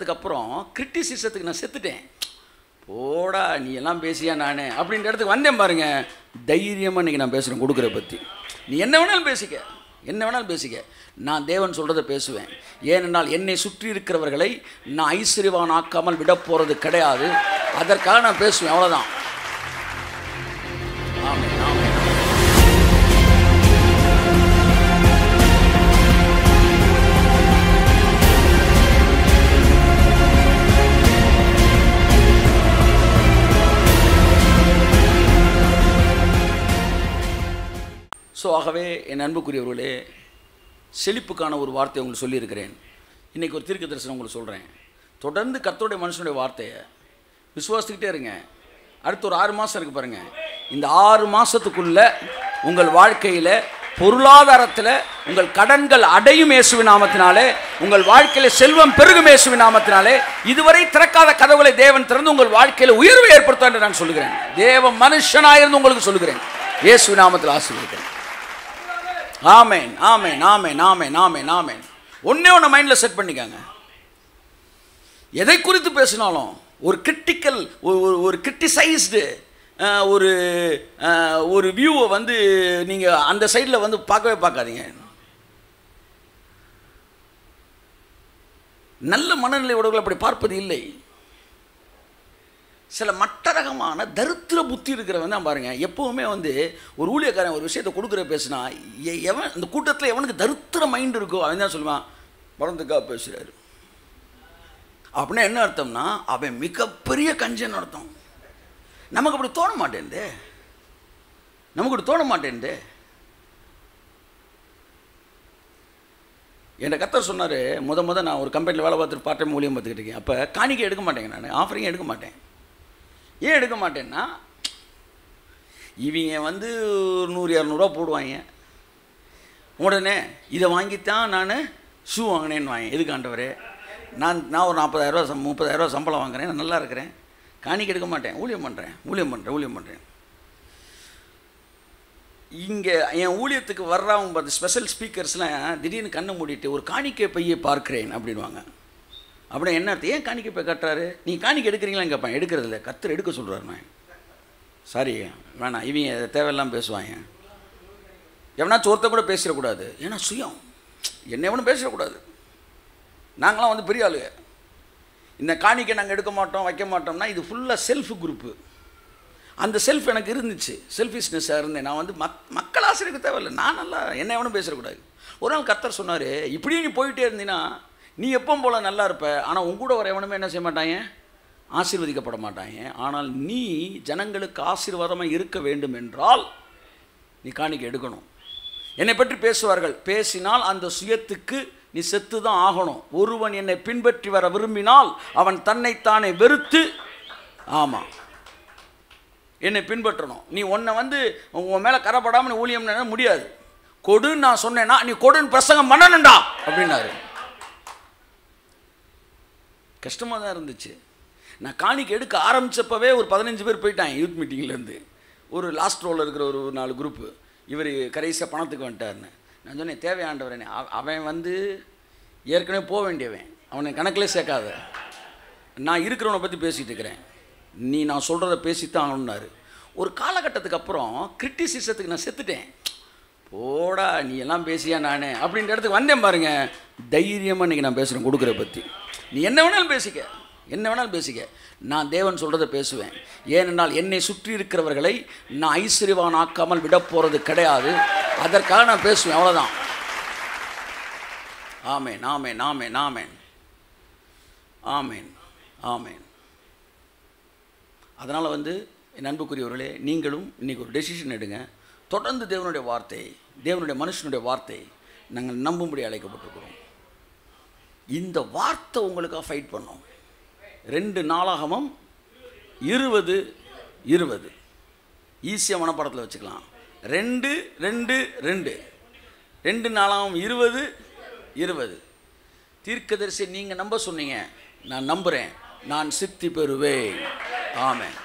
காலகட்டத்துக்கு அப்புறம் கிரிட்டிசிசத்துக்கு நான் செத்துட்டேன் போடா நீ எல்லாம் பேசியா நான் அப்படின்ற இடத்துக்கு வந்தேன் பாருங்க தைரியமாக இன்றைக்கி நான் பேசுகிறேன் கொடுக்குற பற்றி நீ என்ன வேணாலும் பேசிக்க என்ன வேணாலும் பேசிக்க நான் தேவன் சொல்கிறத பேசுவேன் ஏனென்றால் என்னை சுற்றி இருக்கிறவர்களை நான் ஐஸ்வர்யவான் ஆக்காமல் விட போகிறது கிடையாது அதற்காக நான் பேசுவேன் அவ்வளோதான் ஆமென் ஆமென் ஸோ ஆகவே என் அன்புக்குரியவர்களே செழிப்புக்கான ஒரு வார்த்தையை உங்களுக்கு சொல்லியிருக்கிறேன் இன்றைக்கி ஒரு தீர்க்க தரிசனம் உங்களுக்கு சொல்கிறேன் தொடர்ந்து கர்த்தருடைய மனுஷனுடைய வார்த்தையை விசுவாசிக்கிட்டே இருங்க அடுத்து ஒரு ஆறு மாதம் இருக்கு பாருங்கள் இந்த ஆறு மாதத்துக்குள்ள உங்கள் வாழ்க்கையில் பொருளாதாரத்தில் உங்கள் கடன்கள் அடையும் இயேசுவின் நாமத்தினாலே உங்கள் வாழ்க்கையில் செல்வம் பெருகும் இயேசுவின் நாமத்தினாலே இதுவரை திறக்காத கதவுகளை தேவன் திறந்து உங்கள் வாழ்க்கையில் உயர்வை ஏற்படுத்த என்று நான் சொல்லுகிறேன் தேவ மனுஷனாயிருந்து உங்களுக்கு சொல்லுகிறேன் இயேசுவின் நாமத்தில் ஆசீர்வதிக்கிறேன் ஆமேன் ஆமேன் ஆமேன் ஆமேன் ஆமேன் ஆமேன் ஒன்றே ஒன்று மைண்டில் செட் பண்ணிக்கோங்க எதை குறித்து பேசினாலும் ஒரு கிரிட்டிக்கல் ஒரு ஒரு கிரிட்டிசைஸ்டு ஒரு அஹ், ஒரு வியூவை வந்து நீங்கள் அந்த சைடில் வந்து பார்க்கவே பார்க்காதீங்க நல்ல மனநிலை உடவுகள் அப்படி பார்ப்பது இல்லை சில மட்டரகமான தரித்திர புத்தி இருக்கிறவன் தான் பாருங்க எப்பவுமே வந்து ஒரு ஊழியக்காரன் ஒரு விஷயத்தை கொடுக்குற பேசுனா எ- எவன் இந்த கூட்டத்தில் எவனுக்கு தரித்திர மைண்ட் இருக்கோ அவன் தான் சொல்லுவான் பறந்துக்கா பேசுகிறாரு அப்படின்னா என்ன அர்த்தம்னா அவன் மிகப்பெரிய கஞ்சன் அர்த்தம் நமக்கு அப்படி தோண மாட்டேன்தே நமக்கு அப்படி தோண மாட்டேன்தே என் கத்தர் சொன்னார் முத முத நான் ஒரு கம்பெனியில் வேலை பார்த்துட்டு பார்ட் டைம் மூலியம் பார்த்துக்கிட்டு இருக்கேன் அப்போ காணிக்கை எடுக்க மாட்டேங்க நான் ஆஃபரிங் எடுக்க மாட்டேன் ஏன் எடுக்க மாட்டேன்னா இவங்க வந்து ஒரு நூறு இரநூறுவா போடுவாங்க உடனே இதை வாங்கித்தான் நான் ஷூ வாங்கினேன்னு வாங்க எதுக்கு ஆண்டவரே நான் நான் ஒரு நாற்பதாயிரரூவா சம் முப்பதாயிரரூவா சம்பளம் வாங்குறேன் நான் நல்லா இருக்கிறேன் காணிக்கை எடுக்க மாட்டேன் ஊழியம் பண்ணுறேன் ஊழியம் பண்ணுறேன் ஊழியம் பண்ணுறேன் இங்கே என் ஊழியத்துக்கு வர்றவங்க பார்த்து ஸ்பெஷல் ஸ்பீக்கர்ஸ்லாம் திடீர்னு கண்ணை மூடிட்டு ஒரு காணிக்கை பையை பார்க்கிறேன் அப்படின்வாங்க அப்படின்னா என்ன அர்த்தம் ஏன் காணிக்கை பை கட்டுறாரு நீ காணிக்கை எடுக்கிறீங்களான்னு கேட்பேன் எடுக்கிறது இல்லை கத்தர் எடுக்க சொல்கிறாரு நான் சாரி வேணாம் இவங்க தேவையில்லாம் பேசுவாங்க எவனாச்சும் ஒருத்தர் கூட பேசிடக்கூடாது ஏன்னா சுயம் என்ன எவனும் பேசிடக்கூடாது நாங்களாம் வந்து பெரிய ஆளுங்க இந்த காணிக்கை நாங்கள் எடுக்க மாட்டோம் வைக்க மாட்டோம்னா இது ஃபுல்லாக செல்ஃப் குரூப்பு அந்த செல்ஃப் எனக்கு இருந்துச்சு செல்ஃபிஷ்னஸாக இருந்தேன் நான் வந்து மக் மக்கள் ஆசிரியருக்கு தேவையில்லை நான் நல்லா என்ன எவனும் பேசக்கூடாது ஒரு நாள் கர்த்தர் சொன்னார் இப்படியே நீ போயிட்டே இருந்தீன்னா நீ எப்பவும் போல் நல்லா இருப்ப ஆனால் உன் கூட வர எவனுமே என்ன செய்ய மாட்டாங்க ஆசீர்வதிக்கப்பட மாட்டாங்க ஆனால் நீ ஜனங்களுக்கு ஆசீர்வாதமாக இருக்க வேண்டும் என்றால் நீ காணிக்கை எடுக்கணும் என்னை பற்றி பேசுவார்கள் பேசினால் அந்த சுயத்துக்கு நீ செத்து தான் ஆகணும் ஒருவன் என்னை பின்பற்றி வர விரும்பினால் அவன் தன்னைத்தானே வெறுத்து ஆமாம் என்னை பின்பற்றணும் நீ உன்னை வந்து உன் மேலே கரப்படாமல் நீ ஊழியம் பண்ண முடியாது கொடுன்னு நான் சொன்னேன்னா நீ கொடுன்னு பிரசங்கம் பண்ணணும்டா அப்படின்னாரு கஷ்டமாக தான் இருந்துச்சு நான் காணிக்கை எடுக்க ஆரம்பிச்சப்பவே ஒரு பதினஞ்சு பேர் போயிட்டாங்க யூத் மீட்டிங்லேருந்து ஒரு லாஸ்ட் ரோவில் இருக்கிற ஒரு ஒரு நாலு குரூப்பு இவர் கடைசியாக பணத்துக்கு வந்துட்டாருன்னு நான் சொன்னேன் தேவையாண்டவரேனே அவ- அவன் வந்து ஏற்கனவே போக வேண்டியவன் அவனை கணக்கிலே சேர்க்காத நான் இருக்கிறவனை பற்றி பேசிகிட்டு இருக்கிறேன் நீ நான் சொல்கிறத பேசித்தான் ஆகணும்னாரு ஒரு காலகட்டத்துக்கு அப்புறம் கிரிட்டிசிசத்துக்கு நான் செத்துட்டேன் போடா நீ எல்லாம் பேசியா நானே அப்படின்ற இடத்துக்கு வந்தேன் பாருங்க தைரியமாக இன்றைக்கி நான் பேசுகிறேன் கொடுக்குற பற்றி நீ என்ன வேணாலும் பேசிக்க என்ன வேணாலும் பேசிக்க நான் தேவன் சொல்கிறத பேசுவேன் ஏனென்றால் என்னை சுற்றி இருக்கிறவர்களை நான் ஐஸ்வர்யவான் ஆக்காமல் விட போகிறது கிடையாது அதற்காக நான் பேசுவேன் அவ்வளோதான் ஆமேன் ஆமேன் ஆமேன் ஆமேன் ஆமேன் ஆமேன் அதனால் வந்து என் அன்புக்குரியவர்களே நீங்களும் இன்றைக்கி ஒரு டெசிஷன் எடுங்க தொடர்ந்து தேவனுடைய வார்த்தை தேவனுடைய மனுஷனுடைய வார்த்தை நாங்கள் நம்பும்படி அழைக்கப்பட்டிருக்கிறோம் இந்த வார்த்தை உங்களுக்காக ஃபைட் பண்ணோம் ரெண்டு நாளாகமும் இருபது இருபது ஈஸியாக மனப்படத்தில் வச்சுக்கலாம் ரெண்டு ரெண்டு ரெண்டு ரெண்டு நாளாகவும் இருபது இருபது தீர்க்கதரிசி நீங்கள் நம்ப சொன்னீங்க நான் நம்புகிறேன் நான் சித்தி பெறுவேன் ஆமென்